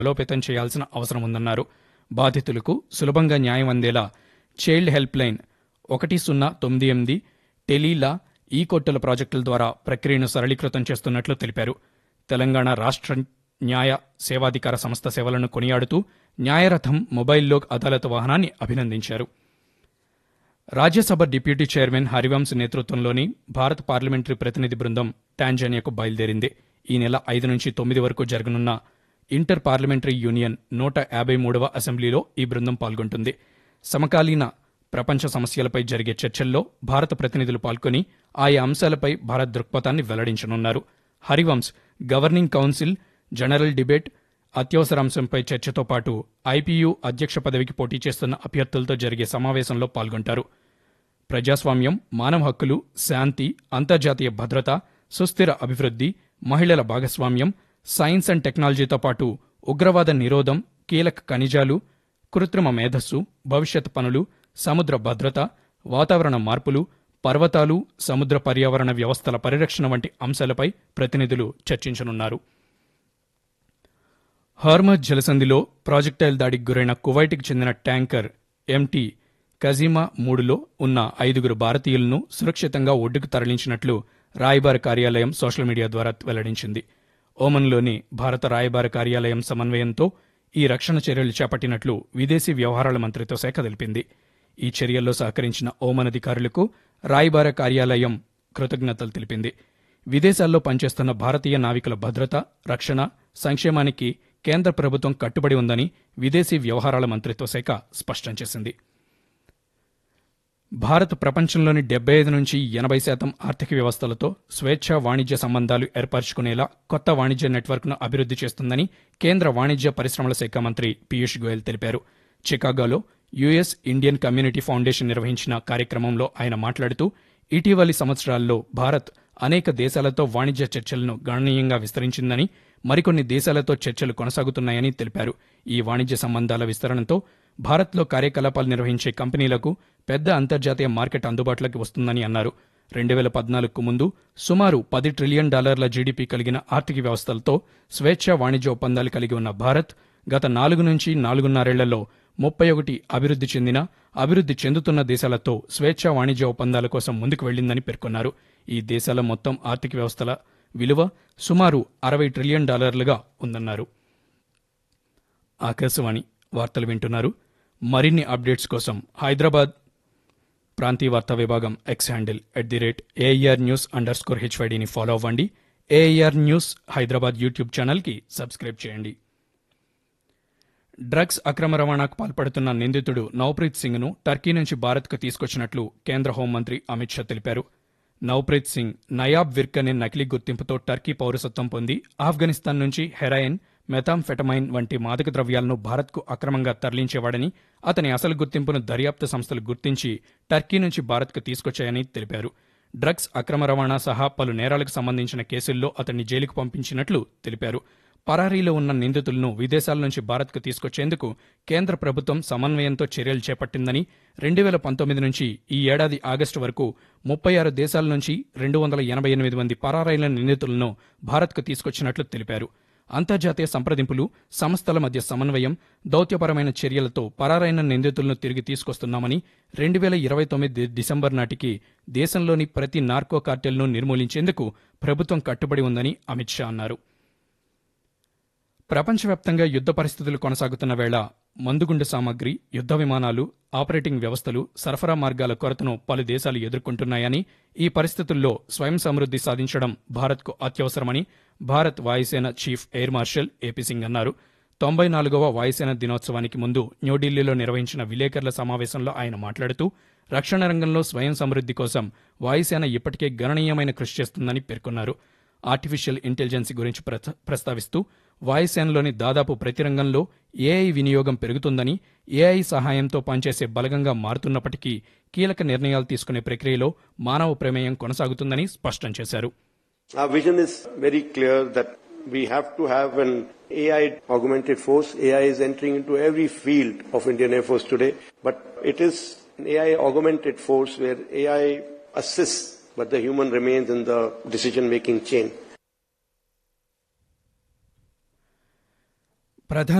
బలోపేతం చేయాల్సిన అవసరం ఉందన్నారు బాధితులకు సులభంగా న్యాయం అందేలా చైల్డ్ హెల్ప్ లైన్ ఒకటి సున్నా తొమ్మిది ఎనిమిది టెలీలా ఈ కోర్టుల ప్రాజెక్టుల ద్వారా ప్రక్రియను సరళీకృతం చేస్తున్నట్లు తెలిపారు తెలంగాణ రాష్ట్ర న్యాయ సేవాధికార సంస్థ సేవలను కొనియాడుతూ న్యాయరథం మొబైల్ లోక్ అదాలత్ వాహనాన్ని అభినందించారు రాజ్యసభ డిప్యూటీ చైర్మన్ హరివంశ్ నేతృత్వంలోని భారత పార్లమెంటరీ ప్రతినిధి బృందం టాంజానియాకు బయలుదేరింది ఈ నెల ఐదు నుంచి తొమ్మిది వరకు జరగనున్న ఇంటర్ పార్లమెంటరీ యూనియన్ నూట యాభై మూడవ అసెంబ్లీలో ఈ బృందం పాల్గొంటుంది సమకాలీన ప్రపంచ సమస్యలపై జరిగే చర్చల్లో భారత ప్రతినిధులు పాల్గొని ఆయా అంశాలపై భారత్ దృక్పథాన్ని వెల్లడించనున్నారు Harivansh governing council general debate అత్యవసర అంశంపై చర్చతో పాటు ఐపీయూ అధ్యక్ష పదవికి పోటీ చేస్తున్న అభ్యర్థులతో జరిగే సమావేశంలో పాల్గొంటారు ప్రజాస్వామ్యం మానవ హక్కులు శాంతి అంతర్జాతీయ భద్రత సుస్థిర అభివృద్ధి మహిళల భాగస్వామ్యం సైన్స్ అండ్ టెక్నాలజీతో పాటు ఉగ్రవాద నిరోధం కీలక ఖనిజాలు కృత్రిమ మేధస్సు భవిష్యత్ పనులు సముద్ర భద్రత వాతావరణ మార్పులు పర్వతాలు సముద్ర పర్యావరణ వ్యవస్థల పరిరక్షణ వంటి అంశాలపై ప్రతినిధులు చర్చించనున్నారు హార్మజ్ జలసంధిలో ప్రాజెక్టైల్ దాడికి గురైన కువైట్కి చెందిన ట్యాంకర్ ఎంటీ కజీమా మూడులో ఉన్న ఐదుగురు భారతీయులను సురక్షితంగా ఒడ్డుకు తరలించినట్లు రాయబార కార్యాలయం సోషల్ మీడియా ద్వారా వెల్లడించింది ఓమన్లోని భారత రాయబార కార్యాలయం సమన్వయంతో ఈ రక్షణ చర్యలు చేపట్టినట్లు విదేశీ వ్యవహారాల మంత్రిత్వ శాఖ తెలిపింది ఈ చర్యల్లో సహకరించిన ఓమన్ అధికారులకు రాయబార కార్యాలయం కృతజ్ఞతలు తెలిపింది విదేశాల్లో పనిచేస్తున్న భారతీయ నావికుల భద్రత రక్షణ సంక్షేమానికి కేంద్ర ప్రభుత్వం కట్టుబడి ఉందని విదేశీ వ్యవహారాల మంత్రిత్వ శాఖ స్పష్టం చేసింది భారత్ ప్రపంచంలోని డెబ్బై ఐదు నుంచి ఎనభై శాతం ఆర్థిక వ్యవస్థలతో స్వేచ్ఛ వాణిజ్య సంబంధాలు ఏర్పరచుకునేలా కొత్త వాణిజ్య నెట్వర్క్ను అభివృద్ధి చేస్తుందని కేంద్ర వాణిజ్య పరిశ్రమల శాఖ మంత్రి పీయూష్ గోయల్ తెలిపారు చికాగోలో యుఎస్ ఇండియన్ కమ్యూనిటీ ఫౌండేషన్ నిర్వహించిన కార్యక్రమంలో ఆయన మాట్లాడుతూ ఇటీవలి సంవత్సరాల్లో భారత్ అనేక దేశాలతో వాణిజ్య చర్చలను గణనీయంగా విస్తరించిందని మరికొన్ని దేశాలతో చర్చలు కొనసాగుతున్నాయని తెలిపారు ఈ వాణిజ్య సంబంధాల విస్తరణతో భారత్లో కార్యకలాపాలు నిర్వహించే కంపెనీలకు పెద్ద అంతర్జాతీయ మార్కెట్ అందుబాటులోకి వస్తుందని అన్నారు రెండు వేల పద్నాలుగుకు ముందు సుమారు పది ట్రిలియన్ డాలర్ల జీడీపీ కలిగిన ఆర్థిక వ్యవస్థలతో స్వేచ్ఛ వాణిజ్య ఒప్పందాలు కలిగి ఉన్న భారత్ గత నాలుగు నుంచి నాలుగున్నరేళ్లలో ముప్పై ఒకటి అభివృద్ధి చెందిన అభివృద్ధి చెందుతున్న దేశాలతో స్వేచ్ఛ వాణిజ్య ఒప్పందాల కోసం ముందుకు వెళ్లిందని పేర్కొన్నారు ఈ దేశాల మొత్తం ఆర్థిక వ్యవస్థల విలువ సుమారు అరవై ట్రిలియన్ డాలర్లుగా ఉందన్నారు ఆకాశవాణి వార్తలు వింటున్నారు మరిన్ని అప్డేట్స్ కోసం హైదరాబాద్ ప్రాంతీయ వార్తా విభాగం X handle at the rate AIR news underscore హెచ్వైడిని ఫాలో అవ్వండి ఏఐఆర్ న్యూస్ హైదరాబాద్ యూట్యూబ్ ఛానల్కి సబ్స్క్రైబ్ చేయండి డ్రగ్స్ అక్రమ రవాణాకు పాల్పడుతున్న నిందితుడు నవప్రీత్ సింగ్ను టర్కీ నుంచి భారత్కు తీసుకొచ్చినట్లు కేంద్ర హోంమంత్రి అమిత్ షా తెలిపారు నవప్రీత్ సింగ్ నయాబ్ విర్క్ అనే నకిలీ గుర్తింపుతో టర్కీ పౌరసత్వం పొంది ఆఫ్ఘనిస్తాన్ నుంచి హెరాయిన్ మెథాంఫెటమైన్ వంటి మాదక ద్రవ్యాలను భారత్కు అక్రమంగా తరలించేవాడని అతని అసలు గుర్తింపును దర్యాప్తు సంస్థలు గుర్తించి టర్కీ నుంచి భారత్కు తీసుకొచ్చాయని తెలిపారు డ్రగ్స్ అక్రమ రవాణా సహా పలు నేరాలకు సంబంధించిన కేసుల్లో అతన్ని జైలుకు పంపించినట్లు తెలిపారు పరారీలో ఉన్న నిందితులను విదేశాల నుంచి భారత్కు తీసుకొచ్చేందుకు కేంద్ర ప్రభుత్వం సమన్వయంతో చర్యలు చేపట్టిందని రెండు వేల పంతొమ్మిది నుంచి ఈ ఏడాది ఆగస్టు వరకు ముప్పై ఆరు దేశాల నుంచి రెండు వందల ఎనభై ఎనిమిది మంది పరారైన నిందితులను భారత్కు తీసుకొచ్చినట్లు తెలిపారు అంతర్జాతీయ సంప్రదింపులు సంస్థల మధ్య సమన్వయం దౌత్యపరమైన చర్యలతో పరారైన నిందితులను తిరిగి తీసుకొస్తున్నామని రెండు వేల ఇరవై తొమ్మిది డిసెంబర్ నాటికి దేశంలోని ప్రతి నార్కో కార్టెల్ను నిర్మూలించేందుకు ప్రభుత్వం కట్టుబడి ఉందని అమిత్ షా అన్నారు ప్రపంచవ్యాప్తంగా యుద్ధ పరిస్థితులు కొనసాగుతున్న వేళ మందుగుండు సామగ్రి యుద్ధ విమానాలు ఆపరేటింగ్ వ్యవస్థలు సరఫరా మార్గాల కొరతను పలు దేశాలు ఎదుర్కొంటున్నాయని ఈ పరిస్థితుల్లో స్వయం సమృద్ధి సాధించడం భారత్కు అత్యవసరమని భారత్ వాయుసేన chief air marshal A P Singh అన్నారు తొంభై నాలుగవ వాయుసేన దినోత్సవానికి ముందు న్యూఢిల్లీలో నిర్వహించిన విలేకరుల సమావేశంలో ఆయన మాట్లాడుతూ రక్షణ రంగంలో స్వయం సమృద్ధి కోసం వాయుసేన ఇప్పటికే గణనీయమైన కృషి చేస్తుందని పేర్కొన్నారు ఆర్టిఫిషియల్ ఇంటెలిజెన్స్ గురించి ప్రత- ప్రస్తావిస్తూ వాయుసేనలోని దాదాపు ప్రతి రంగంలో ఏఐ వినియోగం పెరుగుతుందని ఏఐ సహాయంతో పనిచేసే బలగంగా మారుతున్నప్పటికీ కీలక నిర్ణయాలు తీసుకునే ప్రక్రియలో మానవ ప్రమేయం కొనసాగుతుందని స్పష్టం చేశారు Our vision is very clear that we have to have an AI augmented force. AI is entering into every field of Indian Air Force today, but it is an AI augmented force where AI assists, but the human remains in the decision making chain. ప్రధాన